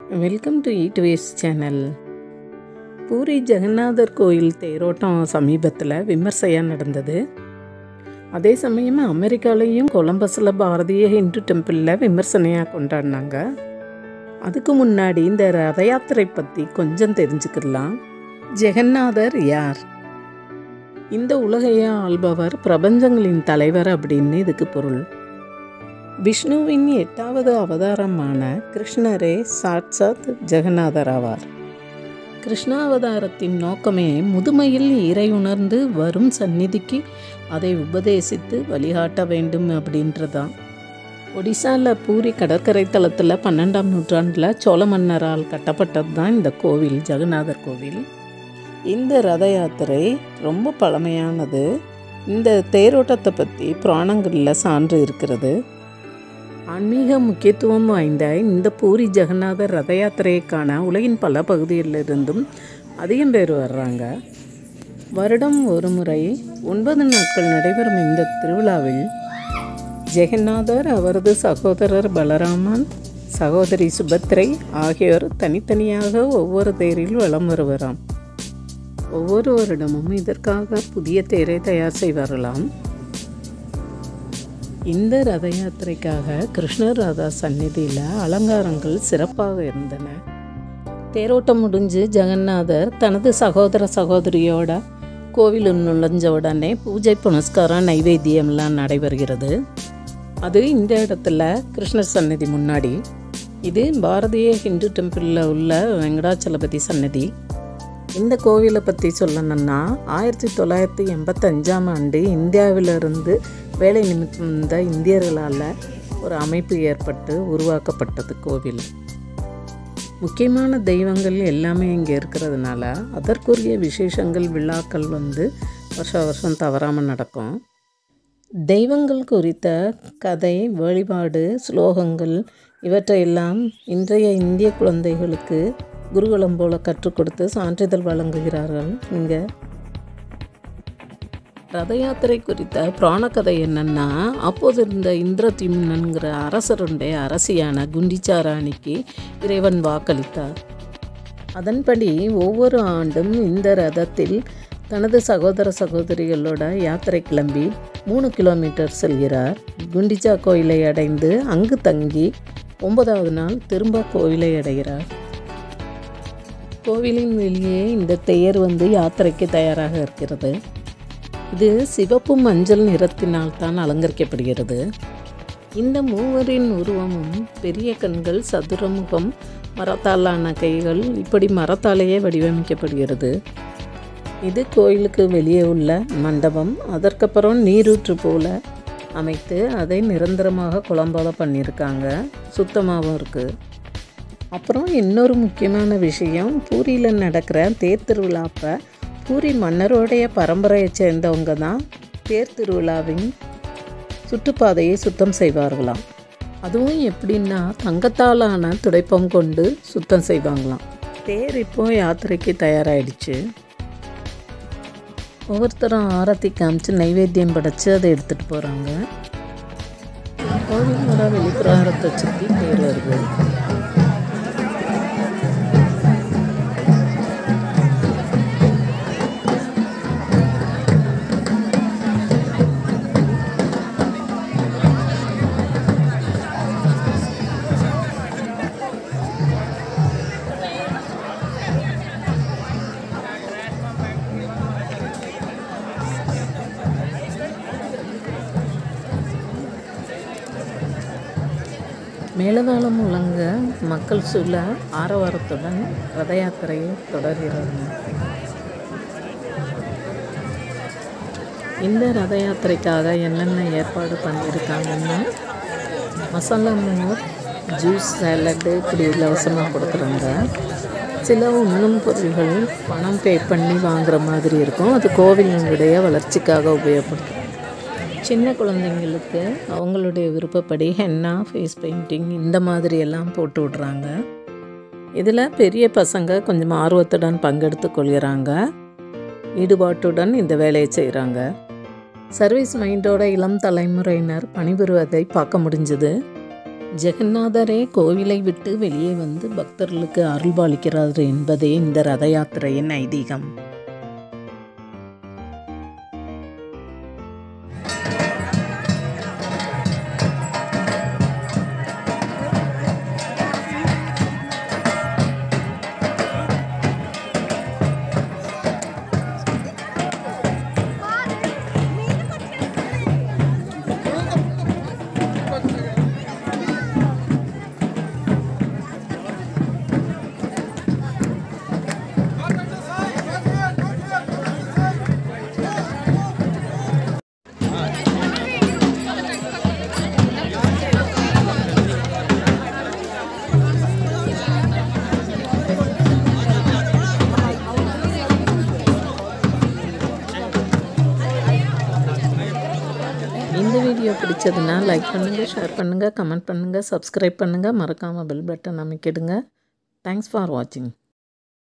welcome to eat ways channel Puri Jagannathar கோயில் தேரோட்டம் சமீபத்தில் விமர்சையாக நடந்தது அதே சமயம் அமெரிக்காலேயும் கொலம்பஸில் பாரதிய ஹிந்து டெம்பிளில் விமர்சனையாக கொண்டாடினாங்க அதுக்கு முன்னாடி இந்த ரத யாத்திரை பற்றி கொஞ்சம் தெரிஞ்சுக்கலாம் ஜெகநாதர் யார் இந்த உலகையே ஆள்பவர் பிரபஞ்சங்களின் தலைவர் அப்படின்னு இதுக்கு பொருள் விஷ்ணுவின் எட்டாவது அவதாரமான கிருஷ்ணரே சாட்சாத் ஜெகநாதர் ஆவார் கிருஷ்ணாவதாரத்தின் நோக்கமே முதுமையில் இறை உணர்ந்து வரும் சந்நிதிக்கு அதை உபதேசித்து வழிகாட்ட வேண்டும் அப்படின்றதான் ஒடிசாவில் பூரி கடற்கரை தளத்தில் பன்னெண்டாம் நூற்றாண்டில் சோழ மன்னரால் கட்டப்பட்டது தான் இந்த கோவில் ஜெகநாதர் கோவில் இந்த ரத யாத்திரை ரொம்ப பழமையானது இந்த தேரோட்டத்தை பற்றி புராணங்களில் சான்று இருக்கிறது ஆன்மீக முக்கியத்துவம் வாய்ந்த இந்த பூரி ஜெகநாதர் ரத யாத்திரையை காண உலகின் பல பகுதிகளிலிருந்தும் அதிகம் பேர் வர்றாங்க வருடம் ஒரு முறை ஒன்பது நாட்கள் நடைபெறும் இந்த திருவிழாவில் ஜெகநாதர் அவரது சகோதரர் பலராமன் சகோதரி சுபத்ரை ஆகியோர் தனித்தனியாக ஒவ்வொரு தேரில் வலம் வருவராம் ஒவ்வொரு வருடமும் இதற்காக புதிய தேரை தயார் செய்வார்களாம் இந்த ரத யாத்திரைக்காக கிருஷ்ணர் ராதா சந்நிதியில் அலங்காரங்கள் சிறப்பாக இருந்தன தேரோட்டம் முடிஞ்சு ஜெகநாதர் தனது சகோதர சகோதரியோட கோவில் நுழைஞ்ச உடனே பூஜை புனஸ்காரம் நைவேத்தியம்லாம் நடைபெறுகிறது அது இந்த இடத்துல கிருஷ்ணர் சன்னதி முன்னாடி இது பாரதிய ஹிந்து டெம்பிளில் உள்ள வெங்கடாச்சலபதி சன்னதி இந்த கோவிலை பற்றி சொல்லணும்னா ஆயிரத்தி தொள்ளாயிரத்தி எண்பத்தஞ்சாம் ஆண்டு இந்தியாவிலிருந்து வேலை நிமித்தம் வந்த இந்தியர்களால் ஒரு அமைப்பு ஏற்பட்டு உருவாக்கப்பட்டது கோவில் முக்கியமான தெய்வங்கள் எல்லாமே இங்கே இருக்கிறதுனால அதற்குரிய விசேஷங்கள் விழாக்கள் வந்து வருஷ வருஷம் தவறாமல் நடக்கும் தெய்வங்கள் குறித்த கதை வழிபாடு ஸ்லோகங்கள் இவற்றையெல்லாம் இன்றைய இந்திய குழந்தைகளுக்கு குருகுலம் போல கற்றுக் கொடுத்து சான்றிதழ் வழங்குகிறார்கள் இங்கே ரத யாத்திரை குறித்த புராண கதை என்னன்னா அப்போது இருந்த இந்திரத்யும்னங்கிற அரசருடைய அரசியான குண்டிச்சா ராணிக்கு இறைவன் வாக்களித்தார் அதன்படி ஒவ்வொரு ஆண்டும் இந்த ரதத்தில் தனது சகோதர சகோதரிகளோட யாத்திரை கிளம்பி மூணு கிலோமீட்டர் செல்கிறார் குண்டிச்சா கோயிலை அடைந்து அங்கு தங்கி ஒன்பதாவது நாள் திரும்ப கோவிலை அடைகிறார் கோவிலின் வெளியே இந்த தேர் வந்து யாத்திரைக்கு தயாராக இருக்கிறது இது சிவப்பு மஞ்சள் நிறத்தினால் தான் அலங்கரிக்கப்படுகிறது இந்த மூவரின் உருவமும் பெரிய கண்கள் சதுரமுகம் மரத்தாலான கைகள் இப்படி மரத்தாலேயே வடிவமைக்கப்படுகிறது இது கோயிலுக்கு வெளியே உள்ள மண்டபம் அதற்கப்புறம் நீரூற்று போல அமைத்து அதை நிரந்தரமாக குழம்போல பண்ணியிருக்காங்க சுத்தமாகவும் இருக்குது அப்புறம் இன்னொரு முக்கியமான விஷயம் பூரியில் நடக்கிற தேர் திருவிழாப்போ பூரி மன்னருடைய பரம்பரையை சேர்ந்தவங்க தான் தேர் திருவிழாவின் சுற்றுப்பாதையை சுத்தம் செய்வார்களாம் அதுவும் எப்படின்னா தங்கத்தாலான துடைப்பம் கொண்டு சுத்தம் செய்வாங்களாம் தேர் இப்போ யாத்திரைக்கு தயாராகிடுச்சு ஒவ்வொருத்தரும் ஆரத்தி காமிச்சு நைவேத்தியம் படைச்சு அதை எடுத்துகிட்டு போகிறாங்க கோவிலோட வெளிப்புறத்தை சுற்றி தேர் வருது மேலதாளம் முழங்க மக்கள் சூழ ஆரவாரத்துடன் ரத யாத்திரையை தொடர்கிறது இந்த ரத யாத்திரைக்காக என்னென்ன ஏற்பாடு பண்ணியிருக்காங்கன்னா மசாலா மோர் ஜூஸ் சாலட்டு இப்படி இலவசமாக கொடுக்குறாங்க சில உண்ணும் பொருள்கள் பணம் பே பண்ணி வாங்குகிற மாதிரி இருக்கும் அது கோவிலினுடைய வளர்ச்சிக்காக உபயோகப்படுத்தும் சின்ன குழந்தைங்களுக்கு அவங்களுடைய விருப்பப்படி ஹென்னா ஃபேஸ் பெயிண்டிங் இந்த மாதிரி எல்லாம் போட்டு விட்றாங்க இதில் பெரிய பசங்க கொஞ்சம் ஆர்வத்துடன் பங்கெடுத்து கொள்கிறாங்க ஈடுபாட்டுடன் இந்த வேலையை செய்கிறாங்க சர்வீஸ் மைண்டோட இளம் தலைமுறையினர் பணிபுரிவதை பார்க்க முடிஞ்சுது ஜெகநாதரே கோவிலை விட்டு வெளியே வந்து பக்தர்களுக்கு அருள்பாலிக்கிறார் என்பதே இந்த ரத யாத்திரையின் ஐதீகம் இந்த வீடியோ பிடிச்சதுன்னா லைக் பண்ணுங்கள் ஷேர் பண்ணுங்கள் கமெண்ட் பண்ணுங்கள் சப்ஸ்கிரைப் பண்ணுங்கள் மறக்காமல் பெல் பட்டன் அமைக்கிடுங்க தேங்க்ஸ் ஃபார் வாட்சிங்